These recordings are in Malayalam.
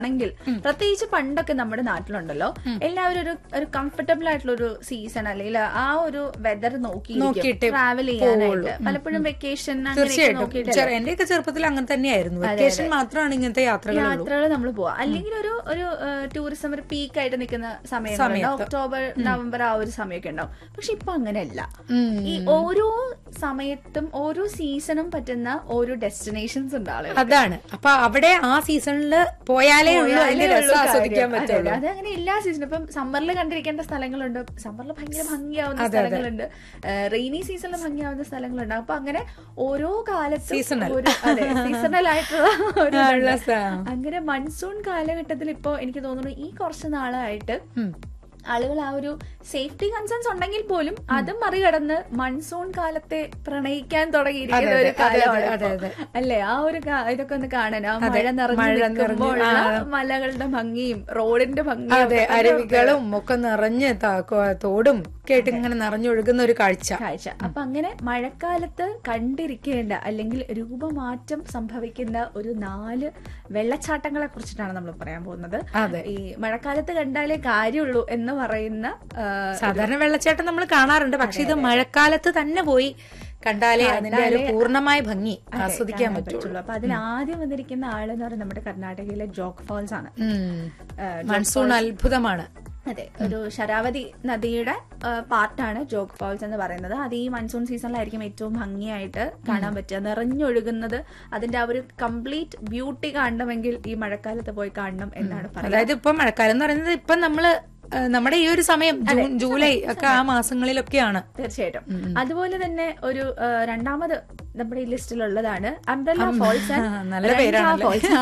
ആണെങ്കിൽ പ്രത്യേകിച്ച് പണ്ടൊക്കെ നമ്മുടെ നാട്ടിലുണ്ടല്ലോ എല്ലാവരും ഒരു ഒരു കംഫർട്ടബിൾ ആയിട്ടുള്ള ഒരു സീസൺ അല്ലെങ്കിൽ ആ ഒരു വെതർ നോക്കി നോക്കിയിട്ടേ ട്രാവൽ ചെയ്യാനായിട്ട് പലപ്പോഴും വെക്കേഷൻ അങ്ങനെയൊക്കെ തീർച്ചയായിട്ടും നോക്കിയിട്ട് ചെറു- എന്റെയൊക്കെ ചെറുപ്പത്തിൽ അങ്ങനെ തന്നെയായിരുന്നു വെക്കേഷൻ മാത്രമാണ് ഇങ്ങനത്തെ യാത്രകൾ യാത്രകൾ നമ്മൾ പോവാം അല്ലെങ്കിൽ ഒരു ഒരു ടൂറിസം ഒരു പീക്ക് ആയിട്ട് നിൽക്കുന്ന സമയങ്ങളുണ്ട് ഒക്ടോബർ നവംബർ ആ ഒരു സമയമൊക്കെ ഉണ്ടാവും പക്ഷെ ഇപ്പൊ അങ്ങനെയല്ല ഈ ഓരോ സമയത്തും ഓരോ സീസണും പറ്റുന്ന ഓരോ ഡെസ്റ്റിനേഷൻസ് ഉണ്ട് ആളുകൾ അതാണ് അപ്പൊ അവിടെ ആ സീസണിൽ പോയാലേ ഉള്ളൂ അതിന്റെ രസം ആസ്വദിക്കാൻ പറ്റുള്ളൂ അത് അങ്ങനെ എല്ലാ സീസണും ഇപ്പം സമ്മറിൽ കണ്ടിരിക്കേണ്ട സ്ഥലങ്ങളുണ്ട് സമ്മറിൽ ഭയങ്കര ഭംഗിയാവുന്ന സ്ഥലങ്ങളുണ്ട് റെയിനി സീസണിൽ ഭംഗിയാവുന്ന സ്ഥലങ്ങളുണ്ട് അപ്പൊ അങ്ങനെ ഓരോ കാലത്തും Seasonal. ഒരു സീസണൽ ആയിട്ടുള്ള ഒരു ഉള്ള ഇതുണ്ട്. സ്ഥ- അങ്ങനെ മൺസൂൺ കാലഘട്ടത്തിൽ ഇപ്പോ എനിക്ക് തോന്നുന്നു ഈ കുറച്ച് നാളായിട്ട് ഉം. ആളുകൾ ആ ഒരു സേഫ്റ്റി കൺസേൺസ് ഉണ്ടെങ്കിൽ പോലും അത് മറികടന്ന് മൺസൂൺ കാലത്തെ പ്രണയിക്കാൻ തുടങ്ങിയിരിക്കുന്ന ഒരു കാലമാണ് അതെ, ഇപ്പോ. അല്ലേ ആ ഒരു കാ- ഇതൊക്കെ ഒന്ന് കാണാൻ ആ മഴ നിറഞ്ഞു മഴ നിൽക്കുമ്പോഴുള്ള മലകളുടെ ഭംഗിയും റോഡിന്റെ ഭംഗിയും അതെ ഒക്കെ അരുവികളും ഒക്കെ നിറഞ്ഞ് ത- കൊ- തോടും ഒക്കെ ആയിട്ട് ഇങ്ങനെ നിറഞ്ഞൊഴുകുന്ന ഒരു കാഴ്ച കാഴ്ച അപ്പൊ അങ്ങനെ മഴക്കാലത്ത് കണ്ടിരിക്കേണ്ട അല്ലെങ്കിൽ രൂപമാറ്റം സംഭവിക്കുന്ന ഒരു നാല് വെള്ളച്ചാട്ടങ്ങളെ കുറിച്ചിട്ടാണ് നമ്മൾ പറയാൻ പോകുന്നത് അതെ ഈ മഴക്കാലത്ത് കണ്ടാലേ കാര്യമുള്ളൂ എന്ന് പറയുന്ന ആ, സാധാരണ വെള്ളച്ചാട്ടം നമ്മൾ കാണാറുണ്ട് പക്ഷെ ഇത് മഴക്കാലത്ത് തന്നെ പോയി കണ്ടാലേ അതിന്റെ ഒരു പൂർണ്ണമായ ഭംഗി ആസ്വദിക്കാൻ കാണാൻ പറ്റുള്ളൂ പറ്റുള്ളൂ അപ്പൊ അതിൽ ആദ്യം വന്നിരിക്കുന്ന ആളെന്ന് പറയുന്നത് നമ്മുടെ കർണാടകയിലെ ജോഗ് ഫാൾസ് ആണ് ഉം. ആ, മൺസൂൺ അത്ഭുതമാണ് അതെ ഒരു ശരാവതി നദിയുടെ പാർട്ടാണ് ജോഗ് ഫാൾസ് എന്ന് പറയുന്നത് അത് ഈ മൺസൂൺ സീസണിലായിരിക്കും ഏറ്റവും ഭംഗിയായിട്ട് കാണാൻ പറ്റുക നിറഞ്ഞൊഴുകുന്നത് അതിന്റെ ആ ഒരു കംപ്ലീറ്റ് ബ്യൂട്ടി കാണണമെങ്കിൽ ഈ മഴക്കാലത്ത് പോയി കാണണം എന്നാണ് പറയുന്നത് അതായത് ഇപ്പൊ മഴക്കാലം എന്ന് പറയുന്നത് ഇപ്പൊ നമ്മള് ആ, നമ്മുടെ ഈ ഒരു സമയം ജൂൺ ജൂലൈ ഒക്കെ ആ മാസങ്ങളിലൊക്കെയാണ് തീർച്ചയായിട്ടും അതുപോലെ തന്നെ ഒരു ആ, രണ്ടാമത് നമ്മുടെ ഈ ലിസ്റ്റിലുള്ളതാണ് അംബ്രല്ല ഫോൾസ് നല്ല പേരാണല്ലേ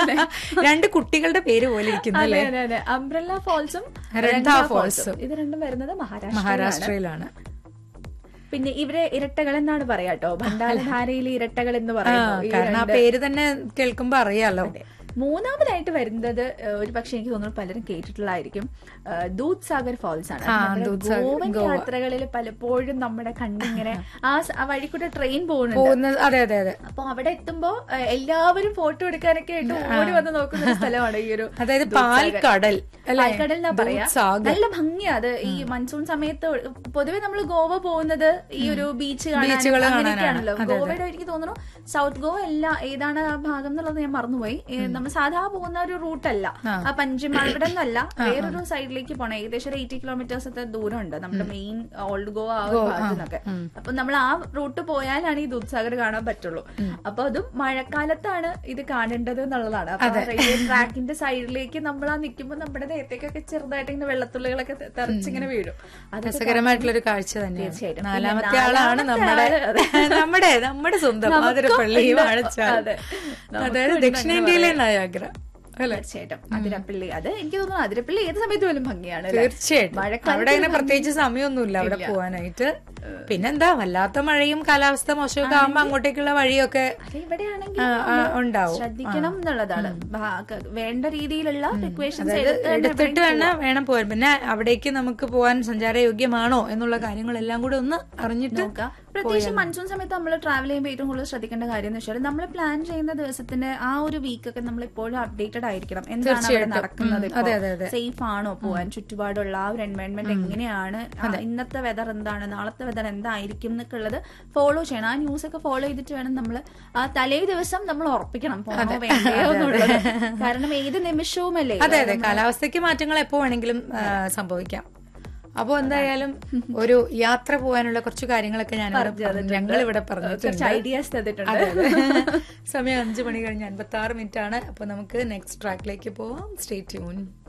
രണ്ട് കുട്ടികളുടെ പേര് പോലെ ഇരിക്കുന്നു അതെ അതെ അതെ അംബ്രല്ല ഫോൾസും രണ്ടാ ഫോൾസും. ഇത് രണ്ടും വരുന്നത് മഹാരാഷ്ട്ര മഹാരാഷ്ട്രയിലാണ് പിന്നെ ഇവരെ ഇരട്ടകൾ എന്നാണ് പറയാട്ടോ ഭണ്ഡാരധാരയിലെ ഇരട്ടകൾ എന്ന് ആ, പറയുന്നു ഈ കാരണം ആ രണ്ട്. പേര് തന്നെ കേൾക്കുമ്പോ അറിയാലോ മൂന്നാമതായിട്ട് വരുന്നത് ഏഹ്, ഒരു പക്ഷെ എനിക്ക് തോന്നുന്നു പലരും കേട്ടിട്ടുള്ളതായിരിക്കും ഏഹ്, ദൂത് സാഗർ ഫോൾസ് ആണ് നമ്മുടെ ദൂദ് സാഗർ, ഗോവൻ ഗോവ. യാത്രകളിൽ പലപ്പോഴും നമ്മുടെ കണ്ണിങ്ങനെ ആ സ- ആ വഴിക്കൂടെ ട്രെയിൻ പോകുന്നുണ്ട് പോകുന്ന അതെ അതെ അതെ അപ്പൊ അവിടെ എത്തുമ്പോ ഏഹ്, എല്ലാവരും ഫോട്ടോ എടുക്കാനൊക്കെ ആയിട്ട് ഓടി വന്ന് നോക്കുന്ന ഒരു സ്ഥലമാണ് ഈ ഒരു അതായത് പാൽക്കടൽ അല്ലെ പാൽക്കടൽ എന്നാ പറയാ നല്ല ഭംഗിയാ അത് ഈ മൺസൂൺ സമയത്ത് പൊതുവെ നമ്മൾ ഗോവ പോകുന്നത് ഈ ഒരു ബീച്ച് ബീച്ചുകള് അങ്ങനെയൊക്കെയാണല്ലോ ഗോവയുടെ എനിക്ക് തോന്നുന്നു സൗത്ത് ഗോവ അല്ല ഏതാണ് ആ ഭാഗം എന്നുള്ളത് ഞാൻ മറന്നുപോയി ഏ, നമ്മൾ സാധാ പോകുന്ന ഒരു റൂട്ടല്ല ആ പഞ്ചിമ ഇവിടെ നിന്നല്ല വേറൊരു സൈഡിലേക്ക് പോണം ഏകദേശം ഒരു എയ്റ്റി കിലോമീറ്റേഴ്സത്തെ ദൂരം ഉണ്ട് നമ്മുടെ മെയിൻ ഓൾഡ് ഗോവ ആ ഒരു ഭാഗത്തു നിന്നൊക്കെ അപ്പൊ നമ്മൾ ആ റൂട്ട് പോയാലാണ് ഈ ദൂദ്സാഗർ കാണാൻ പറ്റുള്ളൂ അപ്പൊ അതും മഴക്കാലത്താണ് ഇത് കാണേണ്ടത് എന്നുള്ളതാണ് അപ്പൊ റെയിൽവേ ട്രാക്കിന്റെ സൈഡിലേക്ക് നമ്മൾ ആ നിൽക്കുമ്പോൾ നമ്മുടെ ദേഹത്തേക്കൊക്കെ ചെറുതായിട്ട് ഇങ്ങനെ വെള്ളത്തുള്ളികളൊക്കെ തെ- തെറിച്ചിങ്ങനെ വീഴും അത് രസകരമായിട്ടുള്ളൊരു കാഴ്ച തന്നെയാണ് തീർച്ചയായിട്ടും. നാലാമത്തെ പിന്നെ ആളാണ് നാലാമത്തെ നമ്മുടെ ആള് അതെ. നമ്മുടെ നമ്മുടെ സ്വന്തം നമുക്കും ആതിരപ്പള്ളി ഉണ്ട്. വാഴച്ചാൽ അതെ. അതായത് നമുക്കും ദക്ഷിണേന്ത്യയിലെ നയാഗ്ര അല്ലെ തീർച്ചയായിട്ടും അതിരപ്പള്ളി അത് എനിക്ക് തോന്നുന്നു അതിരപ്പള്ളി ഏത് സമയത്ത് പോലും ഭംഗിയാണ് അല്ലേ? തീർച്ചയായിട്ടും മഴക്കാലത്ത് അവിടെ അങ്ങനെ പ്രത്യേകിച്ച് സമയമൊന്നുമില്ല അവിടെ പോവാനായിട്ട് പിന്നെന്താ വല്ലാത്ത മഴയും കാലാവസ്ഥ മോശമൊക്കെ ആകുമ്പോ അങ്ങോട്ടേക്കുള്ള വഴിയൊക്കെ അത് ഇവിടെയാണെങ്കിൽ ആ, ആ, ഉണ്ടാവും ശ്രദ്ധിക്കണം എന്നുള്ളതാണ് ഭാഗ- വേണ്ട രീതിയിലുള്ള പ്രിക്വേഷൻസ് എടുത്തിട്ട് വേണം വേണം പോകാൻ പിന്നെ അവിടേക്ക് നമുക്ക് പോകാൻ സഞ്ചാരയോഗ്യമാണോ എന്നുള്ള കാര്യങ്ങളെല്ലാം കൂടെ ഒന്ന് അറിഞ്ഞിട്ട് നോക്കാം പ്രത്യേകിച്ച് മൺസൂൺ സമയത്ത് നമ്മൾ ട്രാവൽ ചെയ്യുമ്പോൾ ഏറ്റവും കൂടുതൽ ശ്രദ്ധിക്കേണ്ട കാര്യം എന്ന് വെച്ചാൽ നമ്മൾ പ്ലാൻ ചെയ്യുന്ന ദിവസത്തിന്റെ ആ ഒരു വീക്ക് ഒക്കെ നമ്മൾ എപ്പോഴും അപ്ഡേറ്റഡ് ആയിരിക്കണം എന്താണ് അവിടെ നടക്കുന്നത് അതെ, അതെ, അതെ. സേഫ് ആണോ പോവാൻ ചുറ്റുപാടുള്ള ആ ഒരു എൻവയോൺമെന്റ് എങ്ങനെയാണ് ആ, ഇന്നത്തെ വെതർ എന്താണ് നാളത്തെ വെതർ എന്തായിരിക്കും എന്നൊക്കെ ഉള്ളത് ഫോളോ ചെയ്യണം ആ ന്യൂസ് ഒക്കെ ഫോളോ ചെയ്തിട്ട് വേണം നമ്മൾ ആ തലേ ദിവസം നമ്മൾ ഉറപ്പിക്കണം പോണോ വേണ്ടയോ എന്നുള്ളത് കാരണം ഏത് നിമിഷവും അല്ലേ അതെ അതെ കാലാവസ്ഥയ്ക്ക് മാറ്റങ്ങൾ എപ്പോ വേണമെങ്കിലും ആ, സംഭവിക്കാം അപ്പോ എന്തായാലും ഒരു യാത്ര പോകാനുള്ള കുറച്ച് കാര്യങ്ങളൊക്കെ ഞാൻ ഞങ്ങൾ ഇവിടെ പറഞ്ഞിട്ടുണ്ട് കുറച്ച് ഐഡിയാസ് തന്നിട്ടുണ്ട് അതെ അതെ സമയം അഞ്ചു മണി കഴിഞ്ഞ് അൻപത്തി ആറ് മിനിറ്റ് ആണ് അപ്പൊ നമുക്ക് നെക്സ്റ്റ് ട്രാക്കിലേക്ക് പോവാം സ്റ്റേ ട്യൂൺ